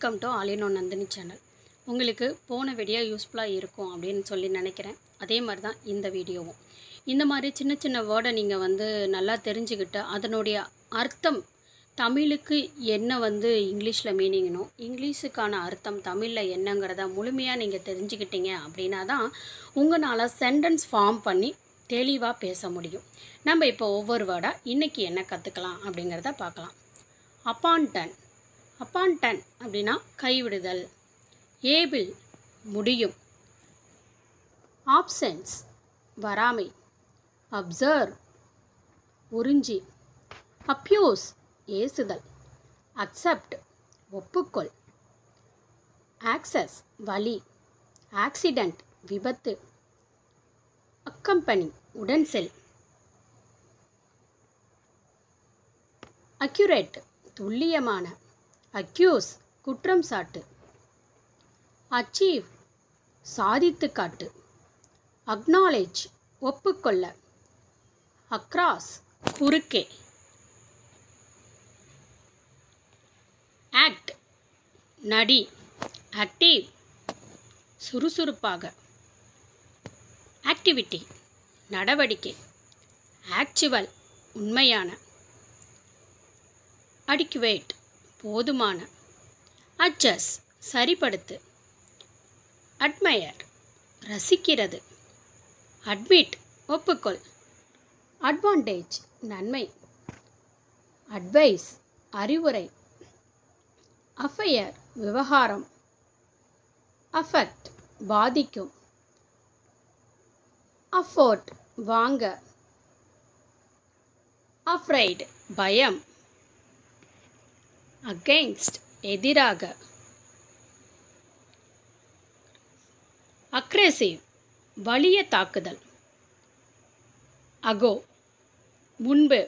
welcome to ஆலினோ Nandini channel உங்களுக்கு போன வீடியோ யூஸ்ஃபுல்லாக இருக்கும் அப்படின்னு சொல்லி நினைக்கிறேன் அதே மாதிரி தான் இந்த வீடியோவும் இந்த மாதிரி சின்ன சின்ன வேர்டை நீங்கள் வந்து நல்லா தெரிஞ்சுக்கிட்டு அதனுடைய அர்த்தம் தமிழுக்கு என்ன வந்து இங்கிலீஷில் மீனிங்னோ இங்கிலீஷுக்கான அர்த்தம் தமிழில் என்னங்கிறத முழுமையாக நீங்கள் தெரிஞ்சுக்கிட்டீங்க அப்படின்னா தான் உங்களால் சென்டென்ஸ் ஃபார்ம் பண்ணி தெளிவாக பேச முடியும் நம்ம இப்போ ஒவ்வொரு வேர்டாக இன்றைக்கி என்ன கற்றுக்கலாம் அப்படிங்கிறத பார்க்கலாம் அப்பான்டன் அப்பான்டன் அப்படின்னா கைவிடுதல் ஏபிள் முடியும் ஆப்சன்ஸ் வராமை அப்சர்வ் உறிஞ்சி அப்யூஸ் ஏசுதல் அக்செப்ட் ஒப்புக்கொள் ஆக்சஸ் வழி ஆக்சிடெண்ட் விபத்து அக்கம்பனி உடன் செல் அக்யூரேட் துல்லியமான அக்யூஸ் குற்றம் சாட்டு அச்சீவ் சாதித்து காட்டு அக்னாலேஜ் ஒப்புக்கொள்ள அக்ராஸ் குறுக்கே ஆக்ட் நடி ஆக்டிவ் சுறுசுறுப்பாக ஆக்டிவிட்டி நடவடிக்கை ஆக்சுவல் உண்மையான அடிக்குவேட் போதுமான அட்ஜஸ் சரிப்படுத்து அட்மயர் ரசிக்கிறது அட்மிட் ஒப்புக்கொள் அட்வான்டேஜ் நன்மை அட்வைஸ் அறிவுரை அஃபையர் விவகாரம் அஃபெக்ட் பாதிக்கும் அஃபோர்ட் வாங்க அஃப்ரைட் பயம் அகெயின்ஸ்ட் எதிராக அக்ரெசிவ் வலிய தாக்குதல் அகோ முன்பு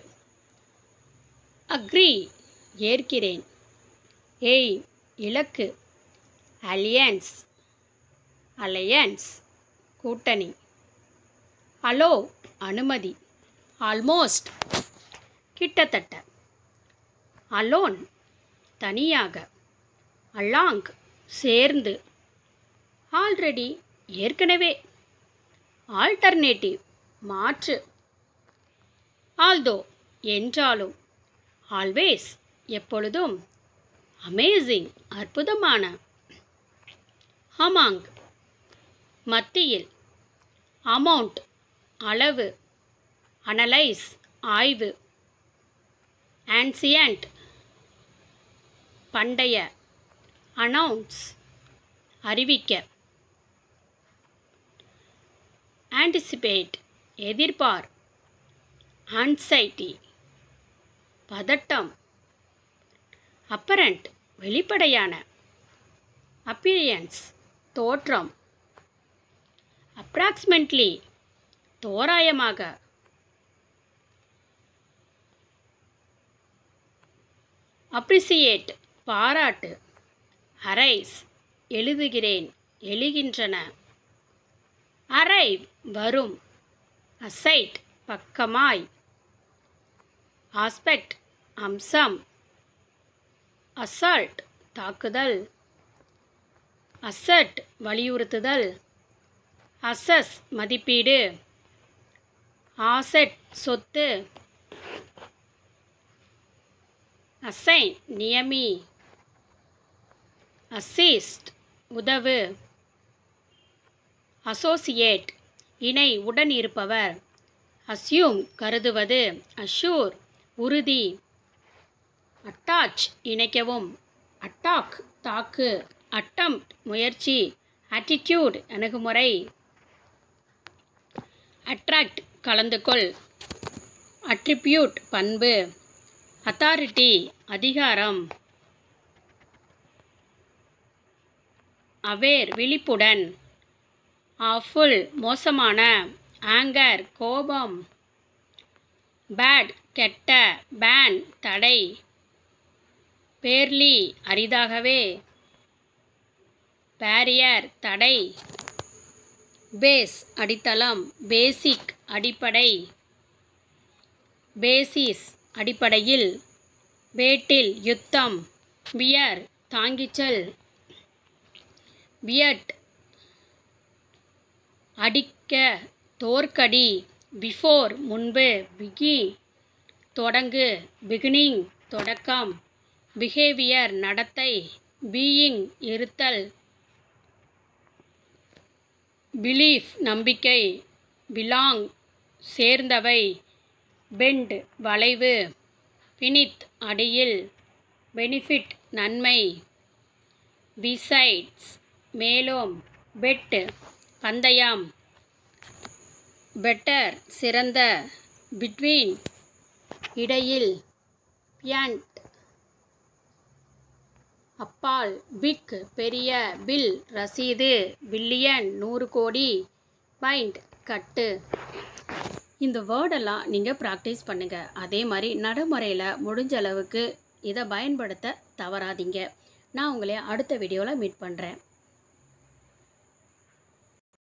அக்ரி ஏற்கிறேன் ஏய் இலக்கு அலியன்ஸ் அலையன்ஸ் கூட்டணி அலோ அனுமதி ஆல்மோஸ்ட் கிட்டத்தட்ட அலோன் தனியாக அலாங் சேர்ந்து ஆல்ரெடி ஏற்கனவே ஆல்டர்னேட்டிவ் மாற்று ஆல்தோ என்றாலும் ஆல்வேஸ் எப்பொழுதும் அமேசிங் அற்புதமான ஹமாங் மத்தியில் அமௌண்ட் அளவு அனலைஸ் ஆய்வு ஆன்சியன்ட் பண்டைய அனௌன்ஸ் அறிவிக்க ஆன்டிசிபேட் எதிர்பார் ஆன்சைட்டி பதட்டம் அப்பரண்ட் வெளிப்படையான அப்பியன்ஸ் தோற்றம் அப்ராக்சிமெண்ட்லி தோராயமாக அப்ரிசியேட் பாராட்டு அரைஸ் எழுதுகிறேன் எழுகின்றன அரைவ் வரும் அசைட் பக்கமாய் ஆஸ்பெக்ட் அம்சம் அசால்ட் தாக்குதல் அசட் வலியுறுத்துதல் அசஸ் மதிப்பீடு ஆசெட் சொத்து அசைன் நியமி அசிஸ்ட் உதவு அசோசியேட் இணை உடன் இருப்பவர் அஸ்யூம் கருதுவது அஷூர் உறுதி அட்டாச் இணைக்கவும் அட்டாக் தாக்கு அட்டம் முயற்சி ஆட்டிடியூட் அணுகுமுறை அட்ராக்ட் கலந்து கொள் அட்ரிபியூட் பண்பு அத்தாரிட்டி அதிகாரம் அவேர் விழிப்புடன் ஆஃபுல் மோசமான ஆங்கர் கோபம் பேட் கெட்ட பேன் தடை பேர்லி அரிதாகவே பேரியர் தடை பேஸ் அடித்தளம் பேசிக் அடிப்படை பேசிஸ் அடிப்படையில் பேட்டில் யுத்தம் பியர் தாங்கிச்சல் வியட் அடிக்க தோற்கடி பிஃபோர் முன்பு பிகி தொடங்கு பிகினிங் தொடக்கம் பிஹேவியர் நடத்தை பீயிங் இருத்தல் பிலீஃப் நம்பிக்கை பிலாங் சேர்ந்தவை பெண்ட் வளைவு பினித் அடியில் பெனிஃபிட் நன்மை பிசைட்ஸ் மேலும் பெட் பந்தயம் பெட்டர் சிறந்த பிட்வீன் இடையில் பியண்ட் அப்பால் பிக் பெரிய பில் ரசீது பில்லியன் நூறு கோடி பைண்ட் கட்டு இந்த வேர்டெல்லாம் நீங்கள் ப்ராக்டிஸ் பண்ணுங்கள் அதே மாதிரி நடைமுறையில் முடிஞ்ச அளவுக்கு இதை பயன்படுத்த தவறாதீங்க நான் உங்களை அடுத்த வீடியோவில் மீட் பண்ணுறேன்